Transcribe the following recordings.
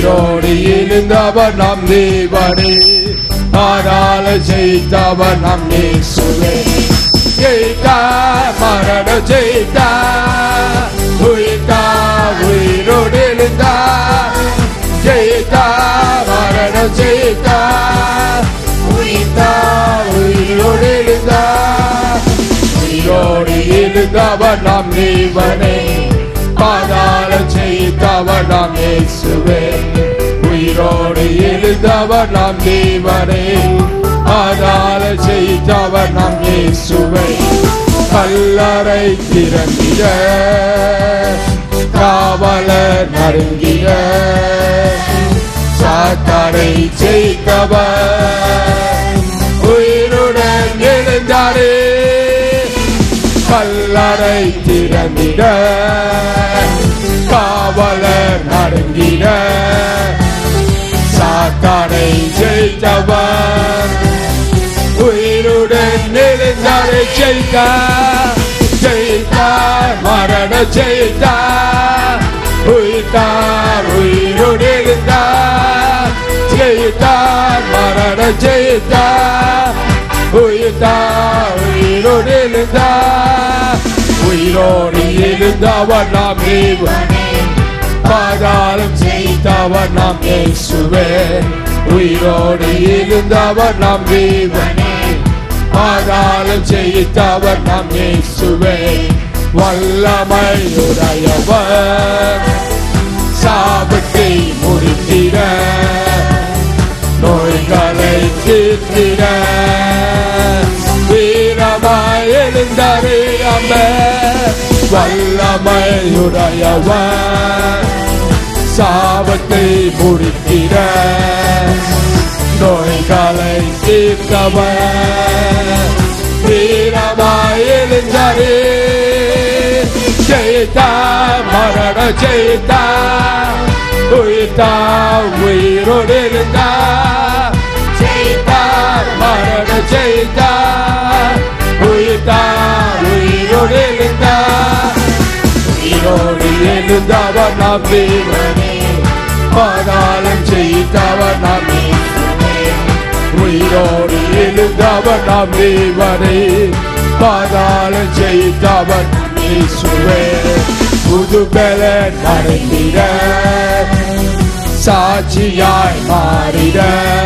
உயிரோடு எழுந்தவர் நம் தேவனே ஆரால ஜெயித்தவர் நம் இயேசுவே ஜெயித்தா மரண ஜெயித்தா உயிர்த்தா உயிரோடு எழுந்தா ஜெயித்தா மரண ஜெயித்தா உயிர்த்தா உயிரோடு எழுந்தா உயிரோடு எழுந்தவர் நாம் தேவனே பாதாள ஜெயித்தவர் நாம் இயேசுவே உயிரோடு எழுந்தவர் நாம் தேவனே பாதாள ஜெயித்தவர் நாம் இயேசுவே கல்லறை திறந்திட காவலர் நடுங்கிட சாத்தாரை ஜெயித்தவர் உயிருடன் எழுந்தாரே கல்லறை திறந்திட காவலர் நடுங்கிட சாத்தானை ஜெயித்தவர் உயிருடன் எழுந்தாரை ஜெயித்தார் ஜெயித்தார் மரண ஜெயித்தார் உயிர்த்தார் உயிரோடு எழுந்தார் ஜெயித்தார் மரண ஜெயித்தார் உயிர்த்தார் உயிரோடு எழுந்தார் உயிரோடு எழுந்தவர் நாம் தேவனே பாதாளம் ஜெயித்தவர் நாம் இயேசுவே உயிரோடு எழுந்தவர் நாம் தேவனே பாதாளம் ஜெயித்தவர் நாம் இயேசுவே வல்லமையுடையவர் சாபத்தை முடித்திட நோய்களை தீர்த்திட வீரமாய் எழுந்தாரே அம்ம வல்லமையுடையவர் சாபத்தை முடித்திட நோய்களை தீர்த்தவர் வீரமாய் எழுந்தாரே ஜெயித்தா மரண ஜெயித்தா உயிர்த்தா உயிரோடு இருந்தா ஜெயித்தா மரண ஜெயித்தா உயிர்த்தா உயிரோடு இருந்தா உயிரோடு எழுந்தவர் நாம் தேவனே பாதாளம் ஜெயித்தவர் நாம் இயேசுவே. உயிரோடு எழுந்தவர் நாம் தேவனே பாதாளம் ஜெயித்தவர் நாம் இயேசுவே புது பலன் அடைந்திட சாட்சியாய் மாறிட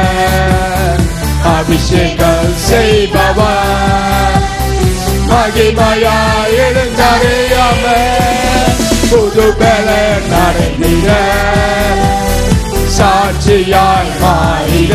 அபிஷேகம் செய்பவர் மகிமையாய் எழுந்தறியாம புது பலன் அடைந்திட சாட்சியாய் மாறிட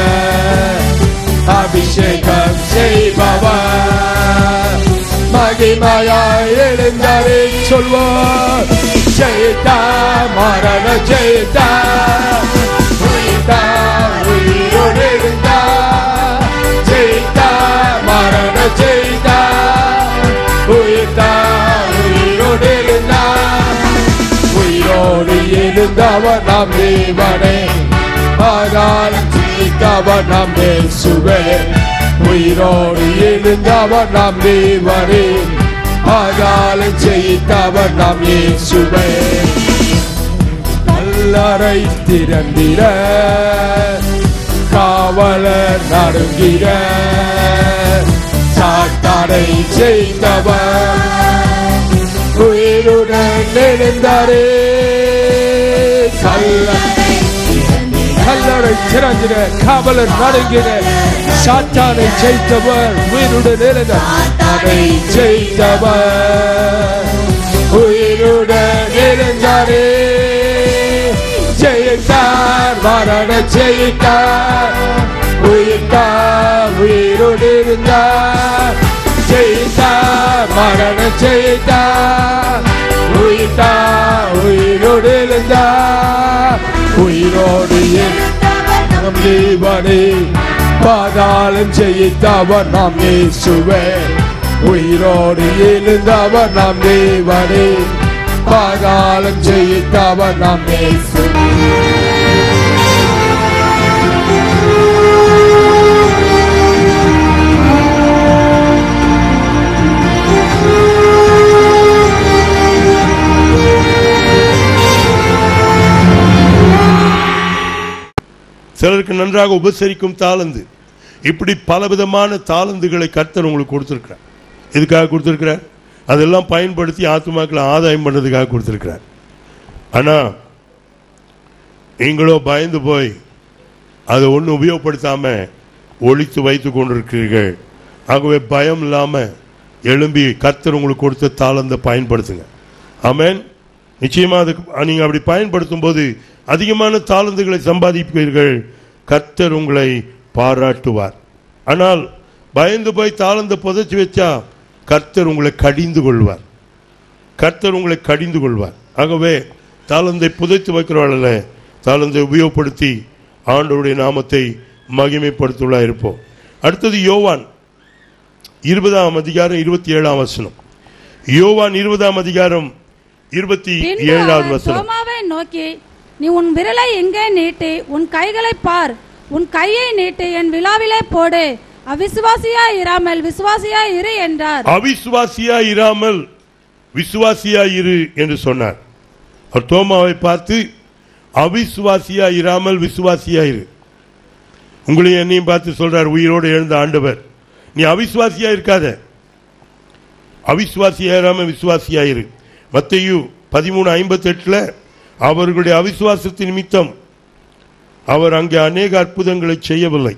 அபிஷேகம் செய்பவர் மகிமையாய் எழுந்தரை சொல்வார் ஜெயித்தா மரண ஜெயித்தா உயிர்த்தா உயிரோடு இருந்தா ஜெயித்தா மரண ஜெயித்தா உயிர்த்தா உயிரோடு இருந்தா உயிரோடு எழுந்தவர் நாம் தேவனே ஆனால் ஜெயித்தவர் நாம் இயேசுவே உயிரோடு எழுந்தவர் நாம் தேவனே ஆனால் ஜெயித்தவர் நாம் இயேசுவே கல்லறை திறந்திட காவலர் நடுங்கிட சாத்தானை செய்தவர் உயிருடன் எழுந்தாரே கல்லறை கல்லறை திறந்திட காவலர் நடுங்கிட சாத்தானை ஜெயித்தவர் உயிருடன் எழுந்த அதை ஜெயித்தவர் உயிருடன் எழுந்தாரே ஜெயித்தார் மரண ஜெயித்தார் உயிர்த்தார் உயிரோடு இருந்தார் ஜெயித்தார் மரண ஜெயித்தார் உயிர்த்தார் உயிரோடு இருந்தார் உயிரோடு நம் தேவனே பாதாளம் ஜெயித்தவர் நாம் இயேசுவே உயிரோடு எழுந்தவர் நாம் தேவனே பாதாளம் ஜெயித்தவர் நாம் இயேசுவே சிலருக்கு நன்றாக உபசரிக்கும் தாளந்து இப்படி பலவிதமான தாளந்துகளை கர்த்தர் உங்களுக்கு கொடுத்திருக்கிறார் இதுக்காக கொடுத்திருக்கிறார் அதெல்லாம் பயன்படுத்தி ஆத்துமாக்களை ஆதாயம் பண்ணதுக்காக கொடுத்திருக்கிறார் ஆனா நீங்களோ பயந்து போய் அதை ஒன்றும் உபயோகப்படுத்தாம ஒழித்து வைத்து கொண்டிருக்கிறீர்கள் ஆகவே பயம் இல்லாம எழும்பி கர்த்தர் உங்களுக்கு கொடுத்த தாளந்தை பயன்படுத்துங்க ஆமென் நிச்சயமா அதுக்கு நீங்க அப்படி பயன்படுத்தும் போது அதிகமான தாளந்துகளை சம்பாதிப்பீர்கள் கர்த்தர் உங்களை பாராட்டுவார் ஆனால் பயந்து போய் தாளந்தை புதைச்சி வச்சா கர்த்தர் உங்களை கடிந்து கொள்வார் கர்த்தர் உங்களை கடிந்து கொள்வார் ஆகவே தாளந்தை புதைத்து வைக்கிறவர்கள தாளந்தை உபயோகப்படுத்தி ஆண்டவருடைய நாமத்தை மகிமைப்படுத்துள்ளா இருப்போம் அடுத்தது யோவான் இருபதாம் அதிகாரம் இருபத்தி ஏழாம் வசனம் யோவான் இருபதாம் அதிகாரம் இருபத்தி பின்பு ஏழாவது அவர் வசனம் தோமாவை நோக்கி நீ உன் விரலை எங்கே நீட்டி உன் கைகளை பார் உன் கையை நீட்டி என் விழாவிலே போடு அவிசுவாசியா இராமல் விசுவாசியா இரு என்றார் அவிசுவாசியா இராமல் விசுவாசியா இரு என்று சொன்னார் அவர் தோமாவை பார்த்து அவிசுவாசியா இராமல் விசுவாசியா இரு உங்களையும் என்னையும் பார்த்து சொல்றார் உயிரோடு எழுந்த ஆண்டவர் நீ அவிசுவாசியா இருக்காத அவிசுவாசியா இராம விசுவாசியா இரு மத்தையு பதிமூணு ஐம்பத்தி எட்டுல அவர்களுடைய அவிசுவாசத்தின் நிமித்தம் அவர் அங்கே அநேக அற்புதங்களை செய்யவில்லை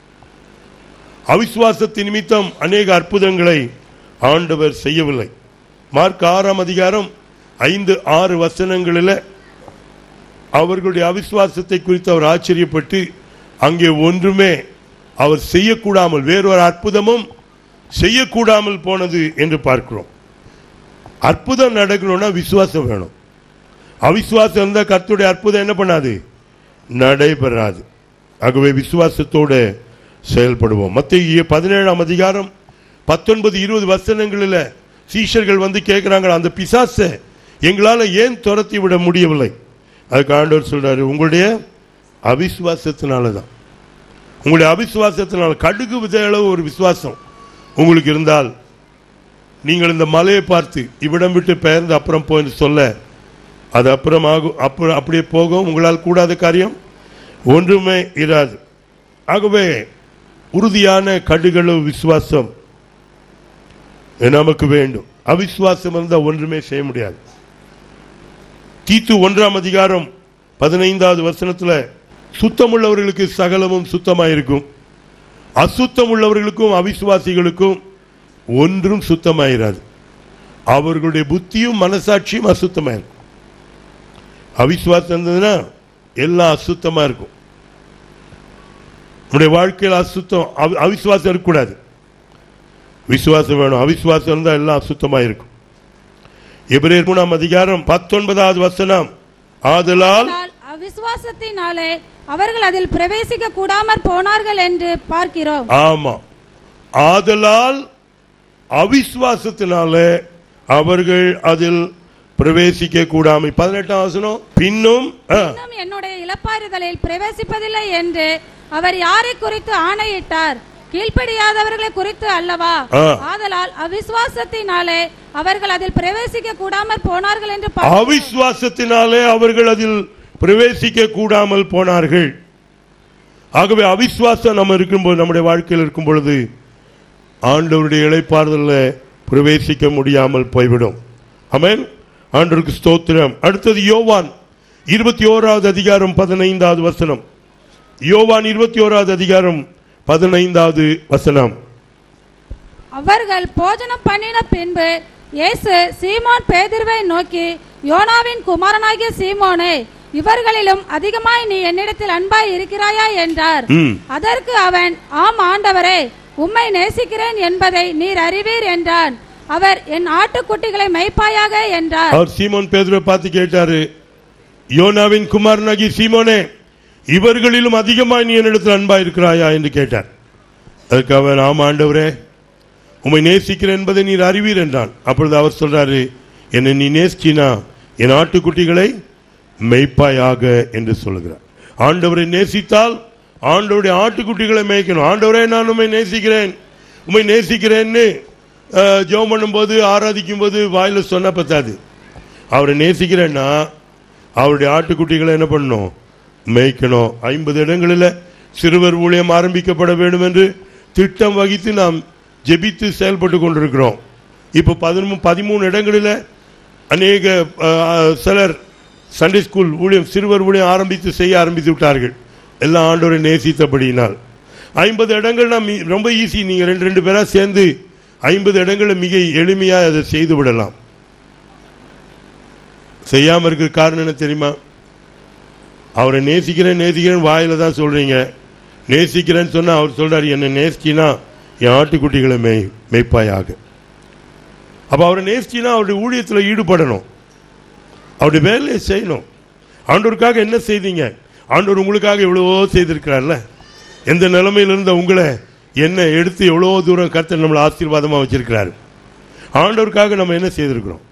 அவிசுவாசத்தின் நிமித்தம் அநேக அற்புதங்களை ஆண்டவர் செய்யவில்லை மார்க் ஆறாம் அதிகாரம் ஐந்து ஆறு வசனங்களில் அவர்களுடைய அவிசுவாசத்தை குறித்து அவர் ஆச்சரியப்பட்டு அங்கே ஒன்றுமே அவர் செய்யக்கூடாமல் வேறொரு அற்புதமும் செய்யக்கூடாமல் போனது என்று பார்க்கிறோம் அற்புதம் நடக்கணும்னா விசுவாசம் வேணும் அவிசுவாசம் இருந்தால் கர்த்தருடைய அற்புதம் என்ன பண்ணாது நடைபெறாது ஆகவே விசுவாசத்தோட செயல்படுவோம் மத்திய பதினேழாம் அதிகாரம் பத்தொன்பது இருபது வசனங்களில் சீஷர்கள் வந்து கேட்குறாங்க அந்த பிசாசை எங்களால் ஏன் துரத்தி விட முடியவில்லை அதுக்கு ஆண்டவர் சொல்றாரு உங்களுடைய அவிசுவாசத்தினால தான் உங்களுடைய அவிசுவாசத்தினால கடுகு விதை அளவு ஒரு விசுவாசம் உங்களுக்கு இருந்தால் நீங்கள் இந்த மலையை பார்த்து இவ்விடம் விட்டு பெயர்ந்து அப்புறம் போய் சொல்ல அது அப்புறம் ஆகும் அப்புறம் அப்படியே போகும் உங்களால் கூடாத காரியம் ஒன்றுமே இராது ஆகவே உறுதியான கடுகளவு விசுவாசம் நமக்கு வேண்டும் அவிசுவாசம் இருந்தால் ஒன்றுமே செய்ய முடியாது தீத்து ஒன்றாம் அதிகாரம் பதினைந்தாவது வசனத்துல சுத்தமுள்ளவர்களுக்கு சகலமும் சுத்தமாயிருக்கும் அசுத்தம் உள்ளவர்களுக்கும் அவிசுவாசிகளுக்கும் ஒன்றும் சுத்தமாயிராது அவர்களுடைய புத்தியும் மனசாட்சியும் அசுத்தமாயிருக்கும் அவிசுவாசம் இருந்ததுன்னா எல்லாம் அசுத்தமா இருக்கும் நம்முடைய வாழ்க்கையில் அசுத்தம் அவி- அவிசுவாசம் இருக்கக்கூடாது விசுவாசம் வேணும் அவிசுவாசம் இருந்தால் எல்லாம் அசுத்தமா இருக்கும் எபிரேயர் மூணாம் அதிகாரம் பத்தொன்பதாவது வசனம் ஆதலால் ஆனால் அவிசுவாசத்தினாலே அவர்கள் அதில் பிரவேசிக்க கூடாமற் போனார்கள் என்று பார்க்கிறோம் ஆமா ஆதலால் அவிசுவாசத்தினாலே அவர்கள் அதில் பிரவேசிக்க கூடாமை பதினெட்டாம் வசனம் பின்னும் ஆ, இன்னும் என்னுடைய இளப்பாறுதலில் பிரவேசிப்பதில்லை என்று அவர் யாரை குறித்து ஆணையிட்டார் கீழ்ப்படியாதவர்களை குறித்து அல்லவா ஆ. ஆதலால் அவிசுவாசத்தினாலே அவர்கள் அதில் பிரவேசிக்க கூடாமற் போனார்கள் என்று பார்க்கிறோம். அவிசுவாசத்தினாலே அவர்கள் அதில் பிரவேசிக்க கூடாமல் போனார்கள் ஆகவே அவிசுவாசம் நம்ம இருக்கும்போது நம்முடைய வாழ்க்கையில் இருக்கும் பொழுது ஆண்டவருடைய இழைப்பாறுதலில் பிரவேசிக்க முடியாமல் போய்விடும் ஆமென் ஆண்டவருக்கு ஸ்தோத்திரம் அடுத்தது யோவான் இருபத்தி ஓராவது அதிகாரம் பதினைந்தாவது வசனம் யோவான் இருபத்தி ஓராவது அதிகாரம் பதினைந்தாவது வசனம் அவர்கள் போஜனம் பண்ணின பின்பு இயேசு சீமோன் பேதுருவை நோக்கி யோனாவின் குமாரனாகிய சீமோனே இவர்களிலும் அதிகமாய் நீ என்னிடத்தில் அன்பாய் இருக்கிறாயா என்றார் ம். அதற்கு அவன் ஆம் ஆண்டவரே உம்மை நேசிக்கிறேன் என்பதை நீர் அறிவீர் என்றான் அவர் என் ஆட்டுக்குட்டிகளை மெய்ப்பாயாக என்றார் அவர் சீமோன் பேதுருவை பார்த்து கேட்டாரு யோனாவின் குமாரனாகி சீமோனே இவர்களிலும் அதிகமாய் நீ என்னிடத்தில் அன்பா இருக்கிறாயா என்று கேட்டார் அதுக்கு அவன் ஆமா ஆண்டவரே உம்மை நேசிக்கிறேன் என்பதை நீர் அறிவீர் என்றான் அப்பொழுது அவர் சொல்றாரு என்னை நீ நேசிச்சினா என் ஆட்டுக்குட்டிகளை மெய்ப்பாயாக என்று சொல்லுகிறார் ஆண்டவரை நேசித்தால் ஆண்டவருடைய ஆட்டுக்குட்டிகளை மேய்க்கணும் ஆண்டவரே நான் உம்மை நேசிக்கிறேன் உம்மை நேசிக்கிறேன்னு அஹ், ஜெபம் பண்ணும்போது ஆராதிக்கும் போது வாயில சொன்ன பத்தாது அவரை நேசிக்கிறேன்னா அவருடைய ஆட்டுக்குட்டிகளை என்ன பண்ணணும் மேய்க்கணும் ஐம்பது இடங்களில் சிறுவர் ஊழியம் ஆரம்பிக்கப்பட வேண்டும் என்று திட்டம் வகித்து நாம் ஜெபித்து செயல்பட்டு கொண்டிருக்கிறோம் இப்போ பதிமூ பதிமூணு இடங்களில் அநேக அஹ், சிலர் சண்டே ஸ்கூல் ஊழியம் சிறுவர் ஊழியம் ஆரம்பித்து செய்ய ஆரம்பித்து விட்டார்கள் எல்லா ஆண்டோரை நேசித்தபடியினால் ஐம்பது இடங்கள் நாம் இ- ரொம்ப ஈஸி நீங்கள் ரெண்டு ரெண்டு பேராக சேர்ந்து ஐம்பது இடங்களை மிக எளிமையாக அதை செய்து விடலாம் செய்யாமல் இருக்கிற காரணம் என்ன தெரியுமா அவரை நேசிக்கிறேன் நேசிக்கிறேன் வாயில தான் சொல்றீங்க நேசிக்கிறேன்னு சொன்னா அவர் சொல்றாரு என்னை நேசிச்சினா என் ஆட்டுக்குட்டிகளை மேய் மேய்ப்பாயாக அப்ப அவரை நேசிச்சினா அவருடைய ஊழியத்தில் ஈடுபடணும் அவருடைய வேலையை செய்யணும் ஆண்டவருக்காக என்ன செய்தீங்க ஆண்டவர் உங்களுக்காக எவ்வளவோ செய்திருக்கிறார்ல எந்த நிலைமையில இருந்த உங்களை என்ன எடுத்து எவ்வளோ தூரம் கர்த்தர் நம்மளை ஆசீர்வாதமாக வச்சிருக்கிறாரு ஆண்டவருக்காக நம்ம என்ன செய்திருக்கிறோம்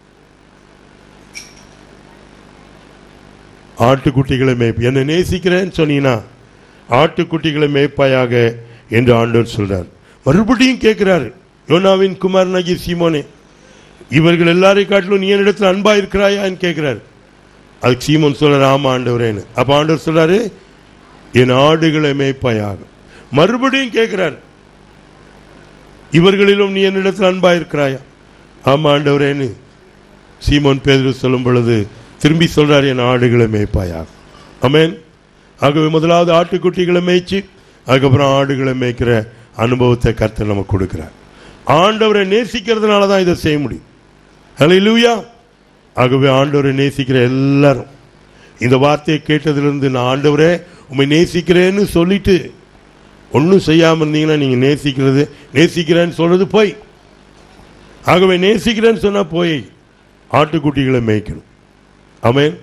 ஆட்டுக்குட்டிகளை மேய்ப்பு என்னை நேசிக்கிறேன்னு சொன்னீங்கன்னா ஆட்டுக்குட்டிகளை மேய்ப்பாயாக என்று ஆண்டவர் சொல்றார் மறுபடியும் கேட்கிறாரு யோனாவின் குமாரனாகி சீமோனே இவர்கள் எல்லாரையும் காட்டிலும் நீ என்னிடத்தில் அன்பா இருக்கிறாயான்னு கேட்கிறாரு அதுக்கு சீமோன் சொல்றாரு ஆமா ஆண்டவரேன்னு அப்ப ஆண்டவர் சொல்றாரு என் ஆடுகளை மேய்ப்பாயாக மறுபடியும் கேட்கிறார் இவர்களிலும் நீ என்னிடத்தில் அன்பா இருக்கிறாயா ஆமா ஆண்டவரேன்னு சீமோன் பேதுரு சொல்லும் பொழுது திரும்பி சொல்றார் என் ஆடுகளை மேய்ப்பாயாக அமேன் ஆகவே முதலாவது ஆட்டுக்குட்டிகளை மேய்ச்சி அதுக்கப்புறம் ஆடுகளை மேய்க்கிற அனுபவத்தை கர்த்தர் நமக்கு கொடுக்கிறார் ஆண்டவரை நேசிக்கிறதுனால தான் இதை செய்ய முடியும் ஹalleluya ஆகவே ஆண்டவரை நேசிக்கிற எல்லாரும் இந்த வார்த்தையை கேட்டதிலிருந்து நான் ஆண்டவரே உண்மை நேசிக்கிறேன்னு சொல்லிட்டு ஒன்றும் செய்யாமல் இருந்தீங்கன்னா நீங்கள் நேசிக்கிறது நேசிக்கிறேன்னு சொல்றது போய் ஆகவே நேசிக்கிறேன்னு சொன்னா போய் ஆட்டுக்குட்டிகளை மேய்க்கணும் ஆமென்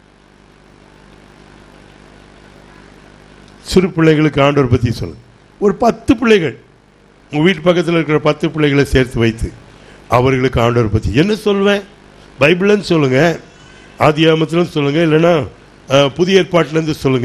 சிறு பிள்ளைகளுக்கு ஆண்டவர் பற்றி சொல்லுங்க ஒரு பத்து பிள்ளைகள் உங்கள் வீட்டு பக்கத்தில் இருக்கிற பத்து பிள்ளைகளை சேர்த்து வைத்து அவர்களுக்கு ஆண்டவர் பற்றி என்ன சொல்லுவேன் பைபிள்னு சொல்லுங்க ஆதியாமத்திலும் சொல்லுங்க இல்லைன்னா அஹ், புதிய ஏற்பாட்டிலேருந்து சொல்லுங்க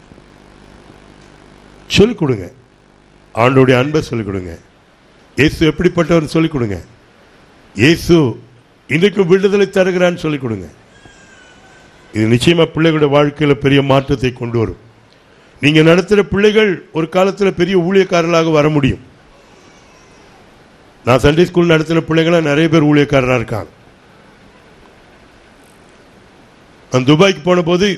சொல்லிக் கொடுங்க ஆண்டோடைய அன்பை சொல்லிக் கொடுங்க இயேசு எப்படிப்பட்டவர் சொல்லிக் கொடுங்க இயேசு இன்றைக்கு விடுதலை தருகிறான்னு சொல்லிக் கொடுங்க இது நிச்சயமா பிள்ளைகளுடைய வாழ்க்கையில பெரிய மாற்றத்தை கொண்டு வரும் நீங்க நடத்துகிற பிள்ளைகள் ஒரு காலத்துல பெரிய ஊழியக்காரர்களாக வர முடியும் நான் சண்டே ஸ்கூல் நடத்தின பிள்ளைங்களா நிறைய பேர் ஊழியக்காரராக இருக்காங்க நான் துபாய்க்கு போன போது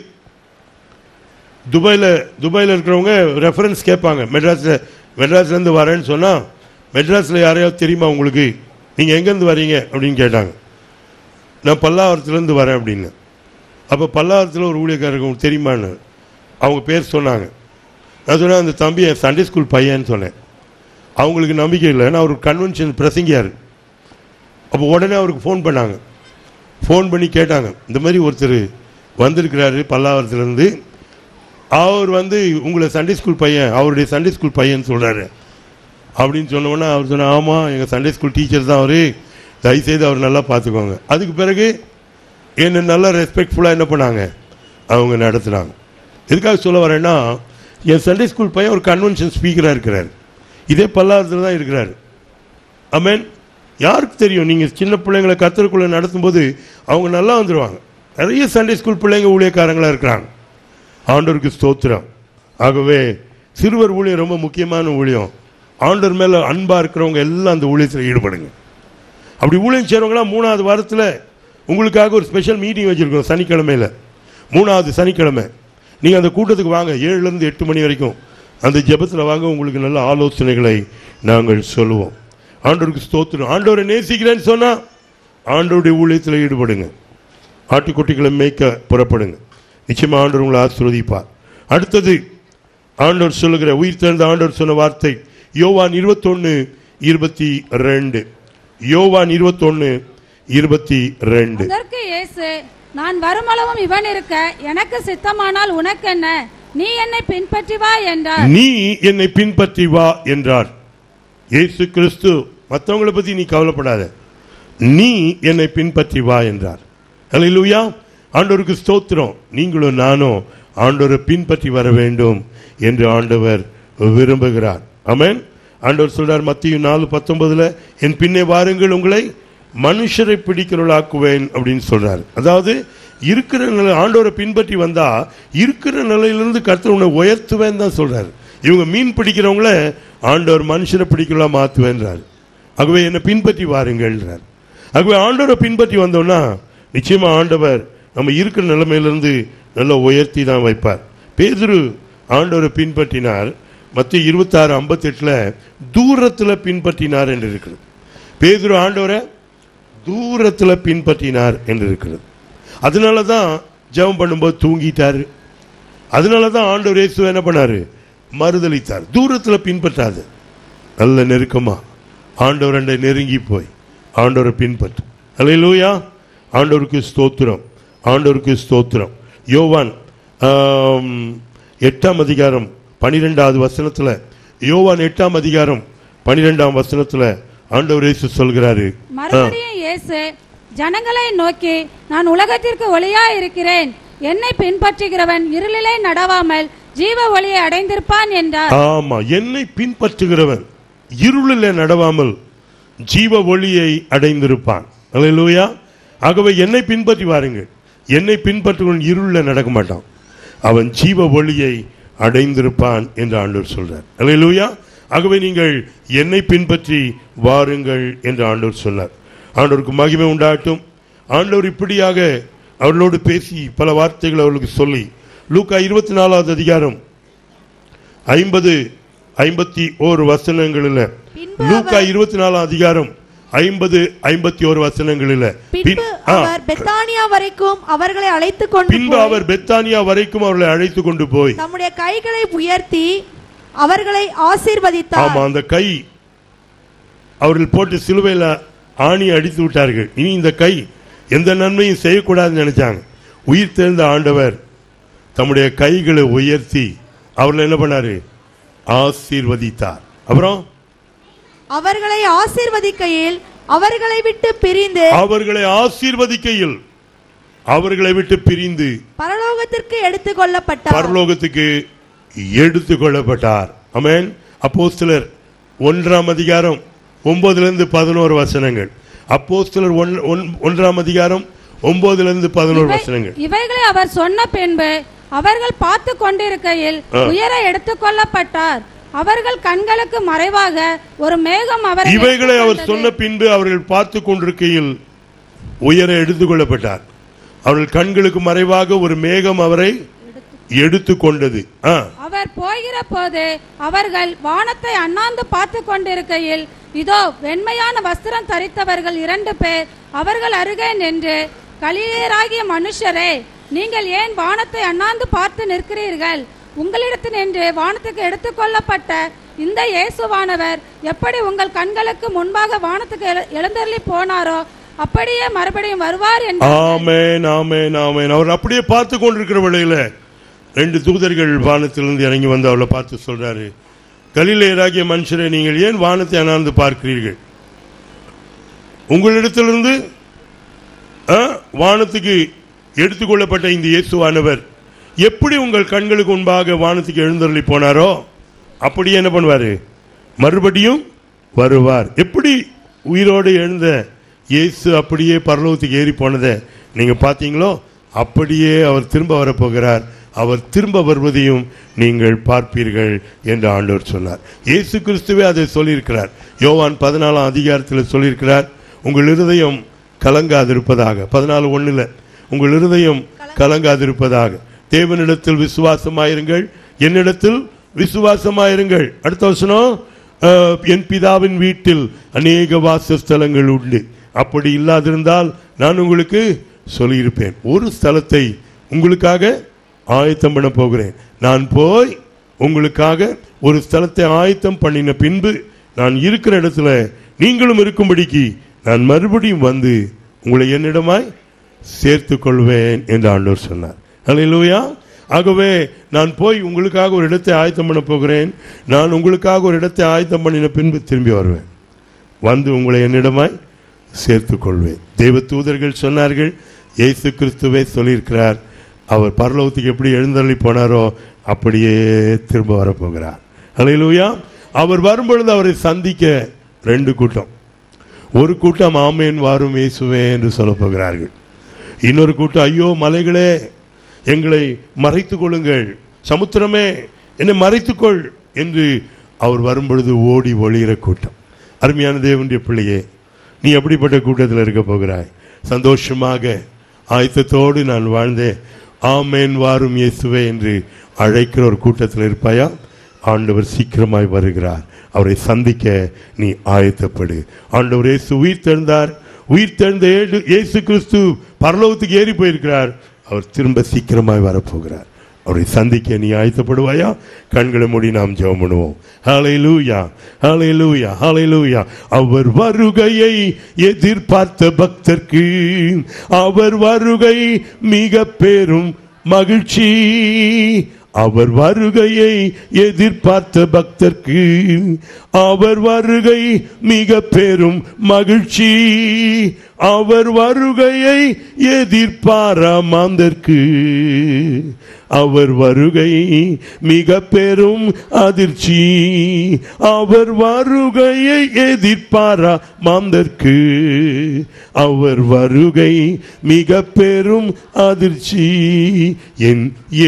துபாயில் துபாயில் இருக்கிறவங்க ரெஃபரன்ஸ் கேட்பாங்க மெட்ராஸில் மெட்ராஸ்லேருந்து வரேன்னு சொன்னால் மெட்ராஸில் யாரையாவது தெரியுமா உங்களுக்கு நீங்கள் எங்கேருந்து வரீங்க அப்படின்னு கேட்டாங்க நான் பல்லாவரத்துலேருந்து வரேன் அப்படின்னு அப்போ பல்லாவரத்தில் ஒரு ஊழியக்காரருக்கு உங்களுக்கு தெரியுமான்னு அவங்க பேர் சொன்னாங்க நான் சொன்னேன் அந்த தம்பி என் சண்டே ஸ்கூல் பையன்னு சொன்னேன் அவங்களுக்கு நம்பிக்கை இல்லை ஏன்னா அவர் கன்வென்ஷன் பிரசங்கியார் அப்போ உடனே அவருக்கு ஃபோன் பண்ணாங்க ஃபோன் பண்ணி கேட்டாங்க இந்த மாதிரி ஒருத்தர் வந்திருக்கிறாரு பல்லாவரத்துலேருந்து அவர் வந்து உங்களை சண்டே ஸ்கூல் பையன் அவருடைய சண்டே ஸ்கூல் பையன் சொல்கிறாரு அப்படின்னு சொன்ன உடனே அவர் சொன்னார் ஆமாம் எங்கள் சண்டே ஸ்கூல் டீச்சர் தான் அவர் தயவுசெய்து அவர் நல்லா பார்த்துக்கோங்க அதுக்கு பிறகு என்ன நல்லா ரெஸ்பெக்ட்ஃபுல்லாக என்ன பண்ணாங்க அவங்க நடத்துனாங்க எதுக்காக சொல்ல வரேன்னா என் சண்டே ஸ்கூல் பையன் ஒரு கன்வென்ஷன் ஸ்பீக்கராக இருக்கிறார் இதே பல்லாவரத்தில் தான் இருக்கிறார் அமேன் யாருக்கு தெரியும் நீங்கள் சின்ன பிள்ளைங்களை கத்தருக்குள்ளே நடத்தும்போது அவங்க நல்லா வந்துடுவாங்க நிறைய சண்டே ஸ்கூல் பிள்ளைங்க ஊழியக்காரங்களாக இருக்கிறாங்க ஆண்டவருக்கு ஸ்தோத்திரம் ஆகவே சிறுவர் ஊழியம் ரொம்ப முக்கியமான ஊழியம் ஆண்டவர் மேலே அன்பாக இருக்கிறவங்க எல்லாம் அந்த ஊழியத்தில் ஈடுபடுங்க அப்படி ஊழியம் செய்கிறவங்களாம் மூணாவது வாரத்தில் உங்களுக்காக ஒரு ஸ்பெஷல் மீட்டிங் வச்சுருக்கோம் சனிக்கிழமையில் மூணாவது சனிக்கிழமை நீங்கள் அந்த கூட்டத்துக்கு வாங்க ஏழுலேருந்து எட்டு மணி வரைக்கும் அந்த ஜெபத்தில் வாங்க உங்களுக்கு நல்ல ஆலோசனைகளை நாங்கள் சொல்லுவோம் ஆண்டவருக்கு ஸ்தோத்திரம் ஆண்டவரை நேசிக்கிறேன்னு சொன்னால் ஆண்டவருடைய ஊழியத்தில் ஈடுபடுங்க ஆட்டுக்குட்டிகளை மேய்க்க புறப்படுங்க நிச்சயமா ஆண்டவர் உங்களை ஆசீர்வதிப்பார் அடுத்தது ஆண்டவர் சொல்லுகிற உயிர் தெழுந்த ஆண்டவர் சொன்ன வார்த்தை யோவான் இருபத்தொன்னு இருபத்தி ரெண்டு யோவான் இருபத்தொன்னு இருபத்தி ரெண்டு அதற்கு இயேசு நான் வருமளவும் இவன் இருக்க எனக்கு சித்தமானால் உனக்கு என்ன நீ என்னை பின்பற்றி வா என்றார் நீ என்னை பின்பற்றி வா என்றார் இயேசு கிறிஸ்து மற்றவங்களை பத்தி நீ கவலைப்படாத நீ என்னை பின்பற்றி வா என்றார் அல்லேலூயா ஆண்டவருக்கு ஸ்தோத்திரம் நீங்களும் நானும் ஆண்டவரை பின்பற்றி வர வேண்டும் என்று ஆண்டவர் விரும்புகிறார் ஆமென் ஆண்டவர் சொல்றார் மத்திய நாலு பத்தொன்பதுல என் பின்னே வாருங்கள் உங்களை மனுஷரை பிடிக்கிறவளாக்குவேன் அப்படின்னு சொல்றாரு அதாவது இருக்கிற நிலை ஆண்டவரை பின்பற்றி வந்தா இருக்கிற நிலையிலிருந்து கர்த்தர் உன்னை உயர்த்துவேன்னு தான் சொல்றாரு இவங்க மீன் பிடிக்கிறவங்கள ஆண்டவர் மனுஷனை பிடிக்கலாம் மாத்துவேன்றார் ஆகவே என்னை பின்பற்றி வாருங்கள்ன்றார் ஆகவே ஆண்டவரை பின்பற்றி வந்தோம்னா நிச்சயமா ஆண்டவர் நம்ம இருக்கிற நிலைமையிலிருந்து நல்லா உயர்த்தி தான் வைப்பார் பேதுரு ஆண்டவரை பின்பற்றினார் மத்திய இருபத்தாறு ஐம்பத்தெட்டில் தூரத்தில் பின்பற்றினார் என்று இருக்கிறது பேதுரு ஆண்டவரை தூரத்தில் பின்பற்றினார் என்று இருக்கிறது அதனால தான் ஜெபம் பண்ணும்போது தூங்கிட்டாரு அதனால தான் ஆண்டவர் இயேசு என்ன பண்ணாரு மறுதளித்தார் தூரத்தில் பின்பற்றாது நல்ல நெருக்கமா ஆண்டவர் நெருங்கி போய் ஆண்டவரை பின்பற்று அல்லேலூயா ஆண்டவருக்கு ஸ்தோத்திரம் ஆண்டவருக்கு ஸ்தோத்திரம் யோவான் ஆம், எட்டாம் அதிகாரம் பனிரெண்டாவது வசனத்துல யோவான் எட்டாம் அதிகாரம் பனிரெண்டாம் வசனத்துல ஆண்டவர் இயேசு சொல்கிறாரு ஆ, மறுபடியும் இயேசு ஜனங்களை நோக்கி நான் உலகத்திற்கு ஒளியா இருக்கிறேன் என்னை பின்பற்றுகிறவன் இருளிலே நடவாமல் ஜீவ ஒளியை அடைந்திருப்பான் என்றார் ஆமா என்னை பின்பற்றுகிறவன் இருளில் நடவாமல் ஜீவ ஒளியை அடைந்திருப்பான் அல்லேலூயா ஆகவே என்னை பின்பற்றி வாருங்கள் என்னை பின்பற்றுவன் இருளில் நடக்க மாட்டான் அவன் ஜீவ ஒளியை அடைந்திருப்பான் என்று ஆண்டவர் சொல்றார் அல்லேலூயா ஆகவே நீங்கள் என்னை பின்பற்றி வாருங்கள் என்று ஆண்டவர் சொன்னார் ஆண்டவருக்கு மகிமை உண்டாகட்டும் ஆண்டவர் இப்படியாக அவர்களோடு பேசி பல வார்த்தைகளை அவர்களுக்கு சொல்லி லூக்கா இருபத்தி நாலாவது அதிகாரம் ஐம்பது ஐம்பத்தி ஓரு வசனங்களில் பின்பு லூக்கா இருபத்தி நாலாம் அதிகாரம் ஐம்பது ஐம்பத்தி ஓரு வசனங்களில் பின்பு பின்- ஆ, அவர் பெத்தானியா வரைக்கும் அவர்களை அழைத்துக் கொண்டு பின்பு போய் அவர் பெத்தானியா வரைக்கும் அவர்களை அழைத்து கொண்டு போய் தம்முடைய கைகளை உயர்த்தி அவர்களை ஆசீர்வதித்தார் ஆமா அந்த கை அவர்கள் போட்டு சிலுவையில் ஆணி அடித்து விட்டார்கள் இனி இந்த கை எந்த நன்மையும் செய்யக்கூடாதுன்னு நினைச்சாங்க உயிர் தெழுந்த ஆண்டவர் தம்முடைய கைகளை உயர்த்தி அவர்களை என்ன பண்ணாரு ஆசீர்வதித்தார் அப்புறம் அவர்களை ஆசீர்வதிக்கையில் அவர்களை விட்டு பிரிந்து அவர்களை ஆசீர்வதிக்கையில் அவர்களை விட்டு பிரிந்து பரலோகத்திற்கு எடுத்துக் கொள்ளப்பட்டார் பரலோகத்துக்கு எடுத்து கொள்ளப்பட்டார் அமேன் அப்போஸ்தலர் ஒன்றாம் அதிகாரம் ஒன்பதுல இருந்து பதினோரு வசனங்கள் அப்போஸ்தலர் ஒன் ஒன்- ஒன்றாம் அதிகாரம் ஒன்பதுல இருந்து பதினோரு இவை- வசனங்கள் இவைகளை அவர் சொன்ன பின்பு அவர்கள் பார்த்து கொண்டிருக்கையில் ஆ. உயர எடுத்துக்கொள்ளப்பட்டார் அவர்கள் கண்களுக்கு மறைவாக ஒரு மேகம் அவரை இவைகளை அவர் எடுத்துக்கொண்டது. சொன்ன பின்பு அவர்கள் பார்த்து கொண்டிருக்கையில் உயர எடுத்துக் கொள்ளப்பட்டார் அவர்கள் கண்களுக்கு மறைவாக ஒரு மேகம் அவரை எடுத்து கொண்டது ஆ அவர் போகிற போது அவர்கள் வானத்தை அண்ணாந்து பார்த்து கொண்டிருக்கையில் இதோ வெண்மையான வஸ்திரம் தரித்தவர்கள் இரண்டு பேர் அவர்கள் அருகே நின்று கலிலேயராகிய மனுஷரே நீங்கள் ஏன் வானத்தை அண்ணாந்து பார்த்து நிற்கிறீர்கள் உங்களிடத்து நின்று வானத்துக்கு எடுத்துக்கொள்ளப்பட்ட இந்த இயேசுவானவர் எப்படி உங்கள் கண்களுக்கு முன்பாக வானத்துக்கு எழு- எழுந்தருளி போனாரோ அப்படியே மறுபடியும் வருவார் என்று ஆமென் ஆமென் ஆமென் அவர் அப்படியே பார்த்து கொண்டிருக்கிற வேளையில ரெண்டு தூதர்கள் வானத்திலிருந்து இறங்கி வந்து அவளை பார்த்து சொல்றாரு கலிலேயராகிய மனுஷரை நீங்கள் ஏன் வானத்தை அண்ணாந்து பார்க்கிறீர்கள் உங்களிடத்திலிருந்து ஆ, வானத்துக்கு எடுத்துக்கொள்ளப்பட்ட இந்த இயேசுவானவர் எப்படி உங்கள் கண்களுக்கு முன்பாக வானத்துக்கு எழுந்தருளி போனாரோ அப்படியே என்ன பண்ணுவாரு மறுபடியும் வருவார் எப்படி உயிரோடு எழுந்த இயேசு அப்படியே பரலோகத்துக்கு ஏறி போனதை நீங்க பார்த்தீங்களோ அப்படியே அவர் திரும்ப வரப்போகிறார் அவர் திரும்ப வருவதையும் நீங்கள் பார்ப்பீர்கள் என்று ஆண்டவர் சொன்னார் இயேசு கிறிஸ்துவே அதை சொல்லியிருக்கிறார் யோவான் பதினாலாம் அதிகாரத்தில் சொல்லியிருக்கிறார் உங்கள் இருதயம் கலங்காதிருப்பதாக பதினாலு ஒண்ணுல உங்கள் இருதயம் கலங்காதிருப்பதாக தேவனிடத்தில் விசுவாசமாயிருங்கள் என்னிடத்தில் விசுவாசமாயிருங்கள் அடுத்த வசனம் அஹ், என் பிதாவின் வீட்டில் அநேக வாசஸ்தலங்கள் உண்டு அப்படி இல்லாதிருந்தால் நான் உங்களுக்கு சொல்லியிருப்பேன் ஒரு ஸ்தலத்தை உங்களுக்காக ஆயத்தம் பண்ண போகிறேன் நான் போய் உங்களுக்காக ஒரு ஸ்தலத்தை ஆயத்தம் பண்ணின பின்பு நான் இருக்கிற இடத்துல நீங்களும் இருக்கும்படிக்கு நான் மறுபடியும் வந்து உங்களை என்னிடமாய் சேர்த்துக் கொள்வேன் என்று ஆண்டவர் சொன்னார் அல்லேலூயா ஆகவே நான் போய் உங்களுக்காக ஒரு இடத்தை ஆயத்தம் பண்ண போகிறேன் நான் உங்களுக்காக ஒரு இடத்தை ஆயத்தம் பண்ணின பின்பு திரும்பி வருவேன் வந்து உங்களை என்னிடமாய் சேர்த்துக் கொள்வேன் தேவ தூதர்கள் சொன்னார்கள் இயேசு கிறிஸ்துவே சொல்லியிருக்கிறார் அவர் பரலோகத்துக்கு எப்படி எழுந்தருளி போனாரோ அப்படியே திரும்ப வரப்போகிறார் அல்லேலூயா அவர் வரும்பொழுது அவரை சந்திக்க ரெண்டு கூட்டம் ஒரு கூட்டம் ஆமேன் வாரும் இயேசுவே என்று சொல்லப் போகிறார்கள் இன்னொரு கூட்டம் ஐயோ மலைகளே எங்களை மறைத்துக் கொள்ளுங்கள் சமுத்திரமே என்னை மறைத்துக்கொள் என்று அவர் வரும்பொழுது ஓடி ஒளிகிற கூட்டம் அருமையான தேவனுடைய பிள்ளையே நீ எப்படிப்பட்ட கூட்டத்தில் இருக்க போகிறாய் சந்தோஷமாக ஆயத்தத்தோடு நான் வாழ்ந்தேன் ஆமேன் வாரும் இயேசுவே என்று அழைக்கிற ஒரு கூட்டத்தில் இருப்பாயா ஆண்டவர் சீக்கிரமாய் வருகிறார் அவரை சந்திக்க நீ ஆயத்தப்படு ஆண்டவர் இயேசு உயிர் தெழுந்தார் உயிர் தெழுந்த ஏழு- இயேசு கிறிஸ்து பரலோகத்துக்கு ஏறி போயிருக்கிறார் அவர் திரும்ப சீக்கிரமாய் வரப்போகிறார் அவரை சந்திக்க நீ ஆயத்தப்படுவாயா கண்களை மூடி நாம் ஜெபம் பண்ணுவோம் ஹalleluya ஹalleluya ஹalleluya அவர் வருகையை எதிர்பார்த்த பக்தர்க்கு அவர் வருகை மிக பெரும் மகிழ்ச்சி அவர் வருகையை எதிர்பார்த்த பக்தர்க்கு அவர் வருகை மிக பெரும் மகிழ்ச்சி அவர் வருகையை எதிர்பாரா மாந்தர்க்கு அவர் வருகை மிக பெரும் அதிர்ச்சி அவர் வருகையை எதிர்பாரா மாந்தர்க்கு அவர் வருகை மிக பெரும் அதிர்ச்சி என்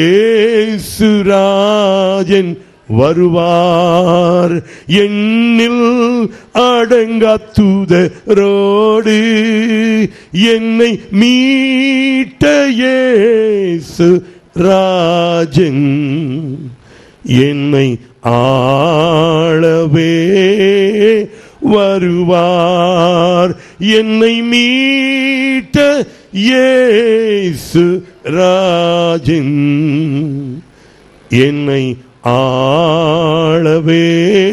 ஏசுராஜன் வருவார் எண்ணில் அடங்கா தூதரோடு என்னை மீட்ட இயேசு ராஜன் என்னை ஆளவே வருவார் என்னை மீட்ட இயேசு ராஜன் என்னை ஆளவே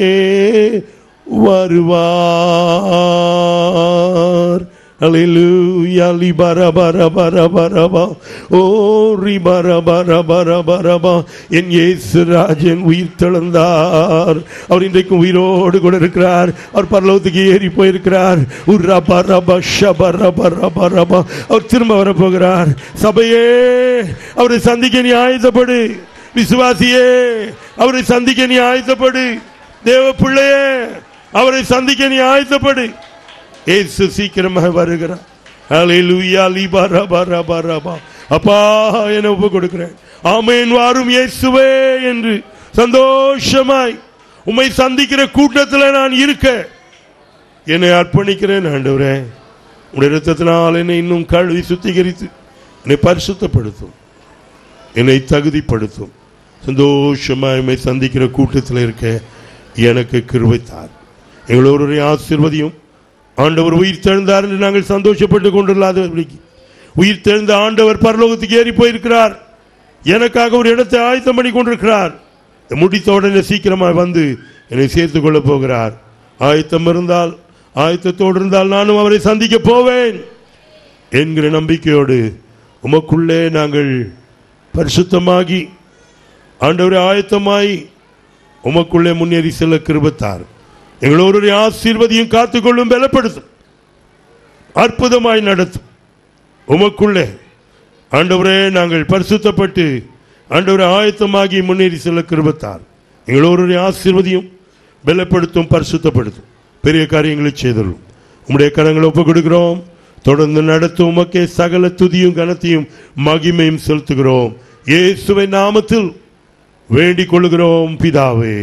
வருவார் Hallelujah, libara bara bara bara ba. Oh, ribara bara bara bara ba. என் இயேசு ராஜன் உயிர் தெழுந்தார் அவர் இன்றைக்கும் உயிரோடு கூட இருக்கிறார் அவர் பரலோகத்துக்கு ஏறி போயிருக்கிறார் உர்ரா பரபா ஷபரா பரபா ரபா அவர் திரும்ப வரப்போகிறார் சபையே அவரை சந்திக்க நீ ஆயுதப்படு விசுவாசியே அவரை சந்திக்க நீ ஆயத்தப்படு தேவ பிள்ளையே அவரை சந்திக்க நீ ஆயத்தப்படு ஏசு சீக்கிரமாக வருகிறார் ஹalleluya லிபா ரபா ரபா ரபா அப்பா என ஒப்பு கொடுக்கிறேன் ஆமென் வாரும் இயேசுவே என்று சந்தோஷமாய் உம்மை சந்திக்கிற கூட்டத்தில் நான் இருக்க என்னை அர்ப்பணிக்கிறேன் ஆண்டவரே உடைய இரத்தத்தினால் என்னை இன்னும் கழுவி சுத்திகரித்து என்னை பரிசுத்தப்படுத்தும் என்னை தகுதிப்படுத்தும் சந்தோஷமாய் உம்மை சந்திக்கிற கூட்டத்தில் இருக்க எனக்கு கிருபைத்தார் எங்களோருடைய ஆசீர்வதியும் ஆண்டவர் உயிர் தெழுந்தார் என்று நாங்கள் சந்தோஷப்பட்டு கொண்டுள்ளாதபடிக்கு உயிர் தெழுந்த ஆண்டவர் பரலோகத்துக்கு ஏறி போயிருக்கிறார் எனக்காக ஒரு இடத்தை ஆயத்தம் பண்ணி கொண்டிருக்கிறார் இதை முடித்த உடனே சீக்கிரமாக வந்து என்னை சேர்த்துக் கொள்ளப் போகிறார் ஆயத்தம் இருந்தால் ஆயத்தத்தோடு இருந்தால் நானும் அவரை சந்திக்க போவேன் என்கிற நம்பிக்கையோடு உமக்குள்ளே நாங்கள் பரிசுத்தமாகி ஆண்டவரை ஆயத்தமாய் உமக்குள்ளே முன்னேறி செல்ல கிருபத்தார் எங்களோருடைய ஆசீர்வதியும் காத்துக்கொள்ளும் பலப்படுத்தும் அற்புதமாய் நடத்தும் உமக்குள்ளே ஆண்டவரே நாங்கள் பரிசுத்தப்பட்டு ஆண்டவரை ஆயத்தமாகி முன்னேறி செல்ல கிருபத்தார் எங்களோருடைய ஆசீர்வதியும் பலப்படுத்தும் பரிசுத்தப்படுத்தும் பெரிய காரியங்களை செய்தரும் உம்முடைய கரங்களை ஒப்புக் கொடுக்கிறோம் தொடர்ந்து நடத்தும் உமக்கே சகல துதியும் கனத்தையும் மகிமையும் செலுத்துகிறோம் இயேசுவை நாமத்தில் வேண்டிக் கொள்கிறோம் பிதாவே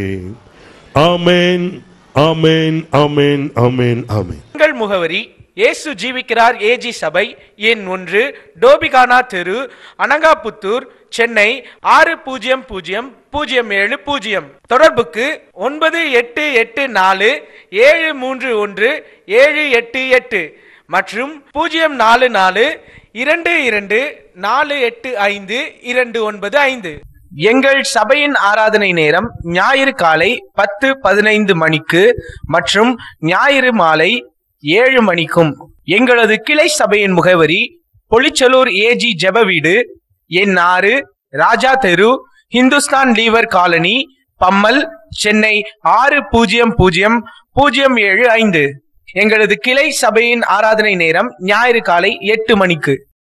ஆமென் ஆமென் ஆமென் ஆமென் ஆமென் எங்கள் முகவரி இயேசு ஜீவிக்கிறார் ஏஜி சபை எண் ஒன்று டோபிகானா தெரு அனங்காபுத்தூர் சென்னை ஆறு பூஜ்ஜியம் பூஜ்ஜியம் பூஜ்ஜியம் ஏழு பூஜ்ஜியம் தொடர்புக்கு ஒன்பது எட்டு எட்டு நாலு ஏழு மூன்று ஒன்று ஏழு எட்டு எட்டு மற்றும் பூஜ்ஜியம் நாலு நாலு இரண்டு இரண்டு நாலு எட்டு ஐந்து இரண்டு ஒன்பது ஐந்து எங்கள் சபையின் ஆராதனை நேரம் ஞாயிறு காலை பத்து பதினைந்து மணிக்கு மற்றும் ஞாயிறு மாலை ஏழு மணிக்கும் எங்களது கிளை சபையின் முகவரி பொலிச்சலூர் ஏஜி ஜெப வீடு எண் ஆறு ராஜா தெரு ஹிந்துஸ்தான் லீவர் காலனி பம்மல் சென்னை ஆறு பூஜ்ஜியம் பூஜ்ஜியம் பூஜ்ஜியம் ஏழு ஐந்து எங்களது கிளை சபையின் ஆராதனை நேரம் ஞாயிறு காலை எட்டு மணிக்கு